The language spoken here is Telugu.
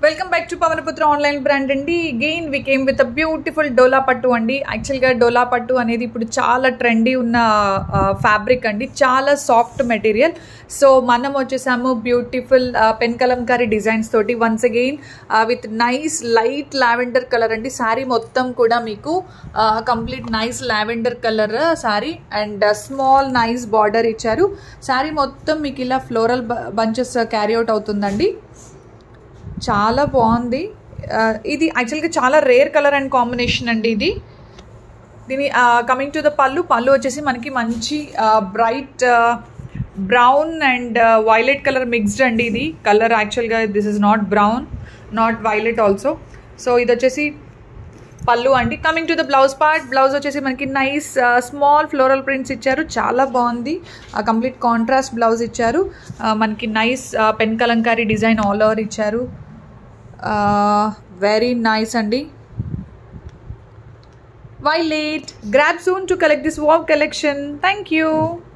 welcome back to Pavanaputra online brand అండి again we came with a beautiful డోలా పట్టు అండి యాక్చువల్గా డోలా పట్టు అనేది ఇప్పుడు చాలా ట్రెండీ ఉన్న ఫ్యాబ్రిక్ అండి చాలా సాఫ్ట్ మెటీరియల్ సో మనం వచ్చేసాము బ్యూటిఫుల్ పెన్ కలంకారీ డిజైన్స్ తోటి once again with nice light lavender colour అండి శారీ మొత్తం కూడా మీకు complete nice lavender colour sari and small nice border ఇచ్చారు శారీ మొత్తం మీకు ఇలా ఫ్లోరల్ బంచెస్ క్యారీ అవుట్ అవుతుందండి చాలా బాగుంది ఇది యాక్చువల్గా చాలా రేర్ కలర్ అండ్ కాంబినేషన్ అండి ఇది దీని కమింగ్ టు ద పళ్ళు పళ్ళు వచ్చేసి మనకి మంచి bright brown and violet colour mixed అండి ఇది కలర్ యాక్చువల్గా this is not brown not violet also so ఇది వచ్చేసి పళ్ళు అండి coming to the blouse part blouse వచ్చేసి మనకి నైస్ స్మాల్ ఫ్లోరల్ ప్రింట్స్ ఇచ్చారు చాలా బాగుంది కంప్లీట్ కాంట్రాస్ట్ బ్లౌజ్ ఇచ్చారు మనకి nice pen Kalamkari design all over ఇచ్చారు వెరీ నైస్ అండి why late grab soon to collect this wow collection thank you